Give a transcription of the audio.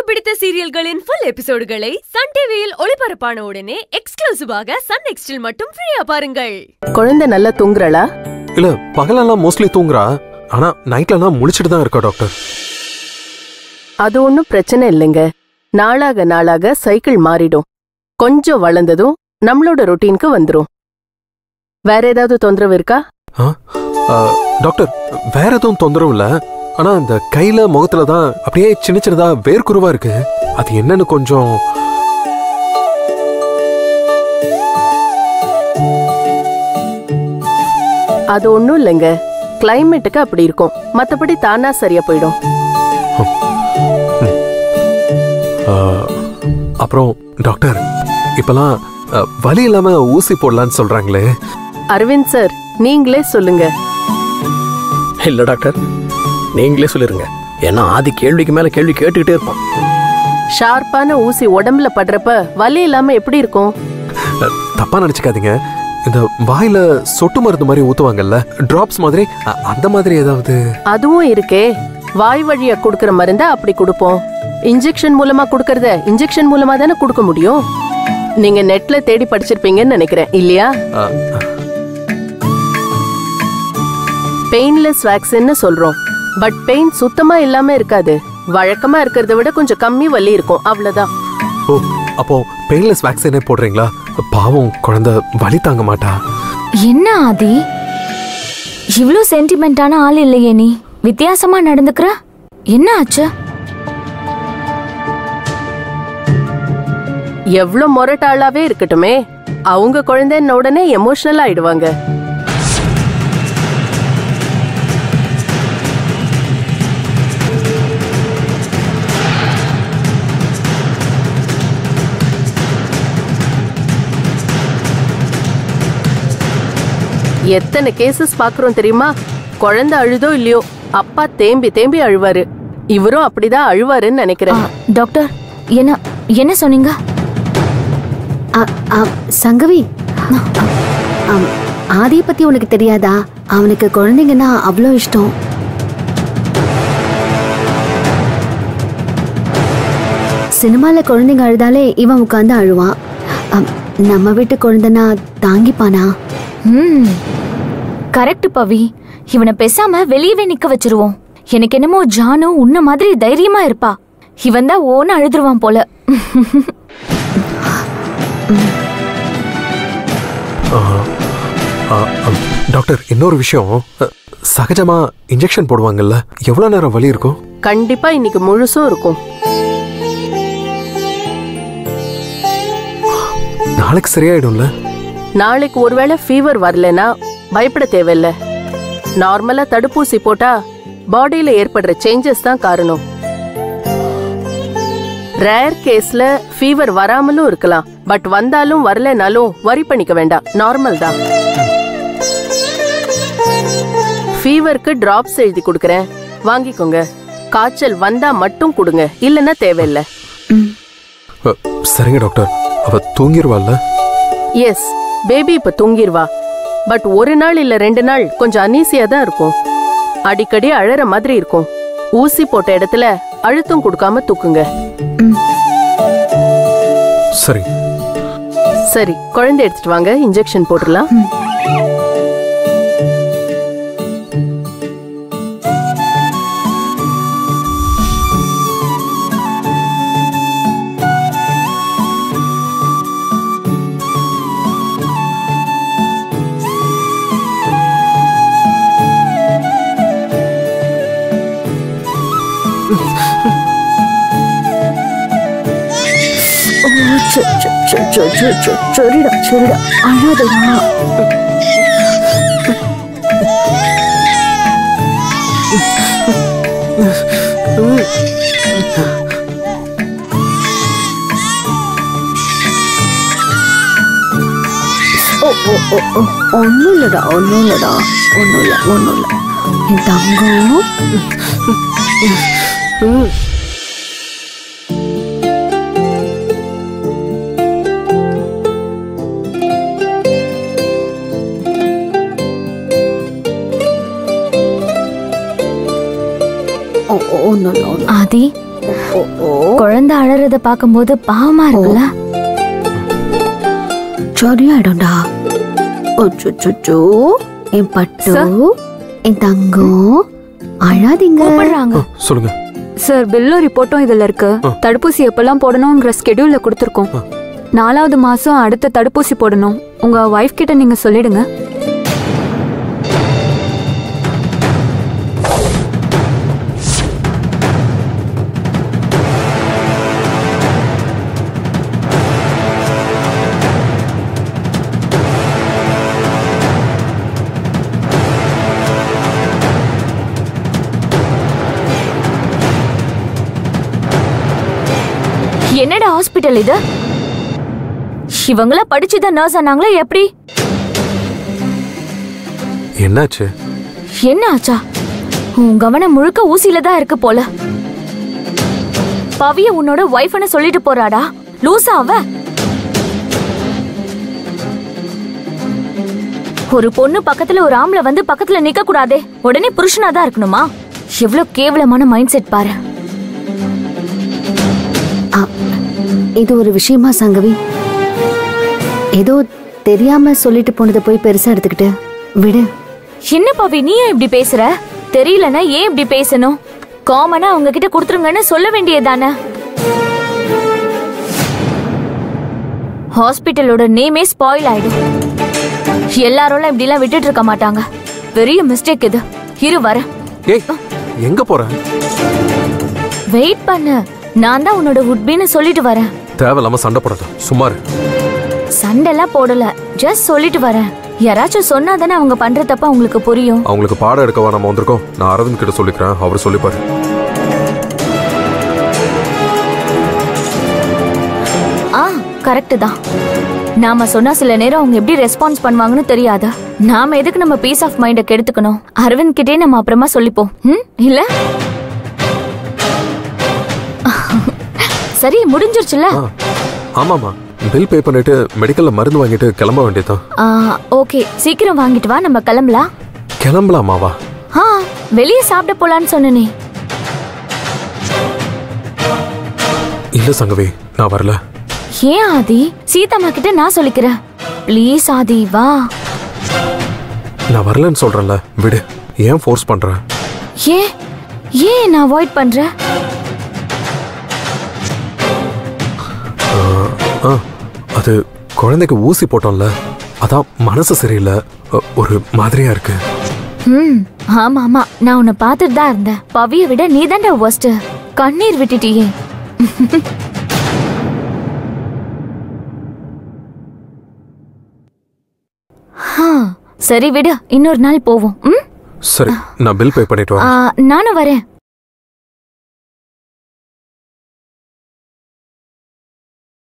பிடித்த சீரியல்களின் full எபிசோடுகளை Sun டிவியில் ஒளிபரப்பான உடனே எக்ஸ்க்ளூசிவாக சன் நெக்ஸ்டில் மட்டும் ஃப்ரீயா பாருங்கள் குழந்தை நல்லா தூங்குறாளா இல்ல பகலெல்லாம் மோஸ்ட்லி தூங்குறா ஆனா நைட்லலாம் முழிச்சிட்டு தான் இருக்கா டாக்டர் அது ஒன்றும் பிரச்சனை இல்லைங்க நாளாக நாளாக சைக்கிள் மாறிடும் கொஞ்சம் வளர்ந்ததும் நம்மளோட ரொட்டீனுக்கு வந்துரும் வேற ஏதாவது தொந்தரவு இருக்கா ஆ? ஆ, டாக்டர் வேற எதுவும் தொந்தரவு இல்ல ஆனா இந்த கையில முகத்துல தான் அப்படியே சின்ன சின்னதா வேர்க்குருவா இருக்கு அது என்னன்னு கொஞ்சம் அது ஒன்றும் இல்லைங்க கிளைமேட்டுக்கு அப்படி இருக்கும் மத்தபடி தானா சரியா போயிடும் ஆ, அப்புறம் டாக்டர் இப்பெல்லாம் ஆ, வலி இல்லாம ஊசி போடலான்னு சொல்றாங்களே அரவிந்த் சார் நீங்களே சொல்லுங்க இல்ல டாக்டர் நீங்களே சொல்லிருங்க ஏன்னா ஆதி கேள்விக்கு மேல கேள்வி கேட்டுக்கிட்டே இருப்பான் ஷார்ப்பான ஊசி உடம்புல படுறப்ப வலி இல்லாம எப்படி இருக்கும் ஆ, தப்பா நினைச்சுக்காதீங்க இந்த வாயில சொட்டு மருந்து மாதிரி ஊத்துவாங்கல்ல டிராப்ஸ் மாதிரி அ, அந்த மாதிரி ஏதாவது அதுவும் இருக்கே வாய் வழியா கொடுக்கற மருந்த அப்படி கொடுப்போம் இன்ஜெக்ஷன் மூலமா கொடுக்கறத இன்ஜெக்ஷன் மூலமா தானே கொடுக்க முடியும் நீங்க நெட்ல தேடி படிச்சிருப்பீங்கன்னு நினைக்கிறேன் இல்லையா ஆ, ஆ, பெயின்லெஸ் வேக்சின்னு சொல்றோம் பட் பெயின் சுத்தமா இல்லாம இருக்காது வழக்கமா இருக்கிறத விட கொஞ்சம் கம்மி வலி இருக்கும் அவ்வளவுதான் ஓ அப்போ பெயின்லெஸ் வேக்சினே போடுறீங்களா பாவம் குழந்தை வலி தாங்க மாட்டா என்ன ஆதி இவ்ளோ சென்டிமெண்டான ஆள் இல்லையே நீ வித்தியாசமா நடந்துக்கிற என்ன ஆச்சு எவ்ளோ மொரட்டாளாவே இருக்கட்டுமே அவங்க குழந்தைன்ன உடனே எமோஷனல் ஆயிடுவாங்க எத்தனை கேசஸ் பாக்குறோம் தெரியுமா குழந்தை அழுதோ இல்லையோ அப்பா தேம்பி தேம்பி அழுவாரு இவரும் அப்படிதான் அழுவாருன்னு ஆ, நினைக்கிறேன் டாக்டர் என்ன என்ன சொன்னீங்க அ- அ- சங்கவி அம், ஆதியை பத்தி உனக்கு தெரியாதா அவனுக்கு குழந்தைங்கன்னா அவ்வளோ இஷ்டம் சினிமால குழந்தைங்க அழுதாலே இவன் உட்காந்து அழுவான் அம், நம்ம வீட்டு குழந்தைனா தாங்கிப்பானா ம் கரெக்ட் பவி இவனை பேசாம வெளியவே நிக்க வச்சிருவோம் எனக்கு என்னமோ ஜானு உன்ன மாதிரி தைரியமா இருப்பா இவன் தான் ஓன அழுதுருவான் போல ஆ, ஆ, அம், டாக்டர் இன்னொரு விஷயம் அ, சகஜமா இன்ஜெக்ஷன் போடுவாங்கல்ல எவ்வளவு நேரம் வலி இருக்கும் கண்டிப்பா இன்னைக்கு முழுசும் இருக்கும் நாளைக்கு சரியாயிடும்ல நாளைக்கு ஒருவேளை ஃபீவர் வரலனா பயப்பட தேவையில்ல நார்மலா தடுப்பூசி போட்டா பாடியில ஏற்படுற சேஞ்சஸ் தான் காரணம் ரேர் கேஸ்ல ஃபீவர் வராமலும் இருக்கலாம் பட் வந்தாலும் வரலனாலும் வரி பண்ணிக்க வேண்டாம் நார்மல் தான் ஃபீவருக்கு டிராப்ஸ் எழுதி கொடுக்கறேன் வாங்கிக்கோங்க காய்ச்சல் வந்தா மட்டும் கொடுங்க இல்லைன்னா தேவையில்லை அ, சரிங்க டாக்டர் அவ தூங்கிருவாள்ல எஸ் பேபி இப்ப தூங்கிருவா பட் ஒரு நாள் இல்ல ரெண்டு நாள் கொஞ்சம் அனீசியா தான் இருக்கும் அடிக்கடி அழற மாதிரி இருக்கும் ஊசி போட்ட இடத்துல அழுத்தம் கொடுக்காம தூக்குங்க சரி சரி குழந்தை எடுத்துட்டு வாங்க இன்ஜெக்ஷன் போட்டுடலாம் சரிடா சரிடா அழாதடா ஓ ஓ ஓ ஓ ஒன்றும் இல்லைடா ஒன்றும் இல்லைடா ஒன்றும் இல்லை ஒன்றும் இல்லை என் தங்கம் ஒன்றும் இல்லை ஒன்றும் ஆதி ஓ ஓ குழந்தை அழறத பாக்கும்போது பாவமா இருக்குல்ல சரியாயிடும்டா ஒச்சுச்சுச்சோ என் பட்டு என் தங்கம் அழாதீங்க கூப்பிடுறாங்க சொல்லுங்க சார் பில்லும் ரிப்போர்ட்டும் இதுல இருக்கு தடுப்பூசி எப்பெல்லாம் போடணுங்கிற ஸ்கெடியூல்ல கொடுத்துருக்கோம் நாலாவது மாசம் அடுத்த தடுப்பூசி போடணும் உங்க ஒய்ஃப் கிட்ட நீங்க சொல்லிடுங்க என்னடா ஹாஸ்பிட்டல் இது இவங்கள படிச்சுதான் நர்ஸ் ஆனாங்களா எப்படி என்னாச்சு என்ன ஆச்சா உன் கவனம் முழுக்க ஊசியில தான் இருக்கு போல பவிய உன்னோட ஒய்ஃப்னு சொல்லிட்டு போறாடா லூசா அவ ஒரு பொண்ணு பக்கத்துல ஒரு ஆம்பளை வந்து பக்கத்துல நிக்க கூடாதே உடனே புருஷனா தான் இருக்கணுமா எவ்வளவு கேவலமான மைண்ட் செட் பாரு ஆ, இது ஒரு விஷயமா சங்கவி ஏதோ தெரியாம சொல்லிட்டு போனதை போய் பெருசா எடுத்துக்கிட்டு விடு என்ன பவி நீ ஏன் இப்படி பேசுற தெரியலனா ஏன் இப்படி பேசணும் காமனா அவங்க கிட்ட கொடுத்துருங்கன்னு சொல்ல வேண்டியதானே ஹாஸ்பிட்டலோட நேமே ஸ்பாயில் ஆயிடும் எல்லாரும் இப்படி எல்லாம் விட்டுட்டு இருக்க மாட்டாங்க பெரிய மிஸ்டேக் இது இரு வர ஏய் எங்க போற வெயிட் பண்ணு நான் தான் உன்னோட உட்பின்னு சொல்லிட்டு வரேன் தேவையில்லாம சண்டை போடாத சுமார் சண்டைலாம் போடல ஜஸ்ட் சொல்லிட்டு வரேன் யாராச்சும் சொன்னாதானே அவங்க பண்ற தப்ப அவங்களுக்கு புரியும் அவங்களுக்கு பாடம் எடுக்கவா நம்ம வந்திருக்கோம் நான் அரவிந்த் கிட்ட சொல்லிக்கிறேன் அவர் சொல்லிப்பாரு ஆ கரெக்ட் தான் நாம சொன்னா சில நேரம் அவங்க எப்படி ரெஸ்பான்ஸ் பண்ணுவாங்கன்னு தெரியாது நாம எதுக்கு நம்ம பீஸ் ஆஃப் மைண்ட கெடுத்துக்கணும் அரவிந்த் கிட்டே நம்ம அப்புறமா சொல்லிப்போம் ம் இல்ல சரி முடிஞ்சிருச்சுல ஆ, ஆமாமா பில் பே பண்ணிட்டு மெடிக்கல்ல மருந்து வாங்கிட்டு கிளம்ப வேண்டியதுதான் ஆ ஓகே சீக்கிரம் வாங்கிட்டு வா நம்ம கிளம்பலாம் கிளம்பலாமாவா ஆ வெளியே சாப்பிட போலான்னு சொன்னனே இல்ல சங்கவி நான் வரல ஏன் ஆதி சீதாம்மா கிட்ட நான் சொல்லிக்கிறேன் ப்ளீஸ் ஆதி வா நான் வரலன்னு சொல்றேன்ல விடு ஏன் ஃபோர்ஸ் பண்ற ஏன் ஏன் நான் அவாய்ட் பண்றேன் ஆ அது குழந்தைக்கு ஊசி போட்டோம்ல அதான் மனசு சரியில்லை அ, ஒரு மாதிரியா இருக்கு ம் ஆமா ஆமா நான் உன்னை பார்த்துட்டு தான் இருந்தேன் பவிய விட நீ தான்டா worst கண்ணீர் விட்டுட்டியே ஹா, சரி விடு இன்னொரு நாள் போவோம் ம் சரி நான் பில் பே பண்ணிட்டு ஆ, வரேன் நானும் வரேன்